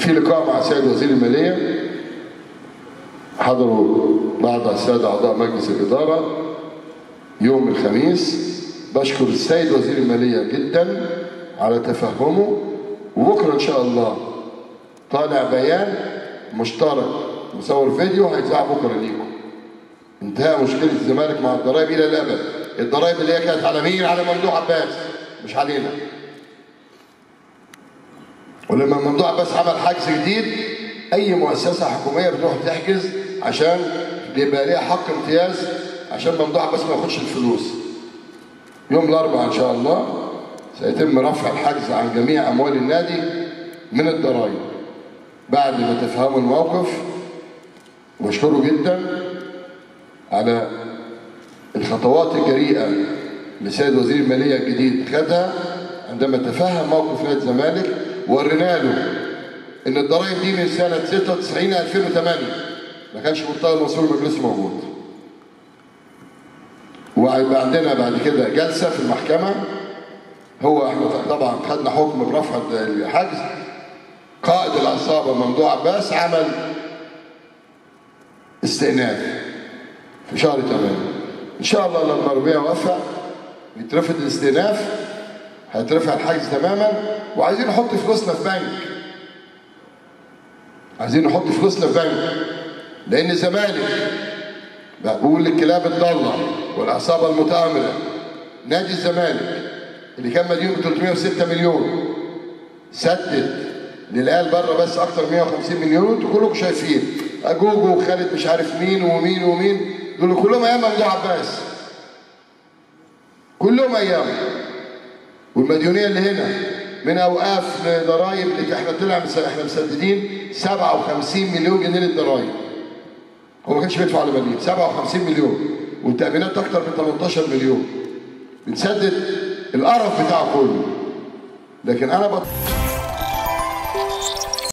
في لقاء مع سيد وزير الماليه حضروا بعض الساده اعضاء مجلس الاداره يوم الخميس بشكر السيد وزير الماليه جدا على تفهمه وبكره ان شاء الله طالع بيان مشترك مصور فيديو هيتذاع بكره ليكم انتهى مشكله الزمالك مع الضرائب الى الابد الضرائب اللي هي كانت على مين على ممدوح عباس مش علينا ولما ممدوح عباس عمل حجز جديد اي مؤسسه حكوميه بتروح تحجز عشان بيبقى ليها حق امتياز عشان ممدوح عباس ما ياخدش الفلوس يوم الاربعاء ان شاء الله سيتم رفع الحجز عن جميع اموال النادي من الضرائب بعد ما تفهموا الموقف واشكره جدا على الخطوات الجريئه اللي سيد وزير الماليه الجديد خدها عندما تفهم موقف نادي الزمالك ورينا له ان الضرائب دي من سنه 96 2008 ما كانش مرتضى منصور المجلس موجود وهيبقى عندنا بعد كده جلسه في المحكمه هو احنا طبعا خدنا حكم برفع الحجز قائد العصابه ممدوح عباس عمل استئناف في شهر 8 ان شاء الله لما ربيع وفق يترفض الاستئناف هيترفع الحجز تماما وعايزين نحط فلوسنا في بنك عايزين نحط فلوسنا في بنك لان الزمالك بقول الكلاب الضاله والعصابه المتآمره نادي الزمالك اللي كان مديون ب 306 مليون سدد للعيال بره بس اكتر 150 مليون انتوا كلكم شايفين اجوجو وخالد مش عارف مين ومين ومين دول كلهم ايام ممدوح عباس كلهم ايام والمديونيه اللي هنا من اوقاف لضرايب اللي احنا طلع احنا مسددين 57 مليون جنيه للضرايب هو ما كانش بيدفع على مليون 57 مليون والتامينات اكتر من 18 مليون بنسدد القرف بتاعه كله لكن انا بط...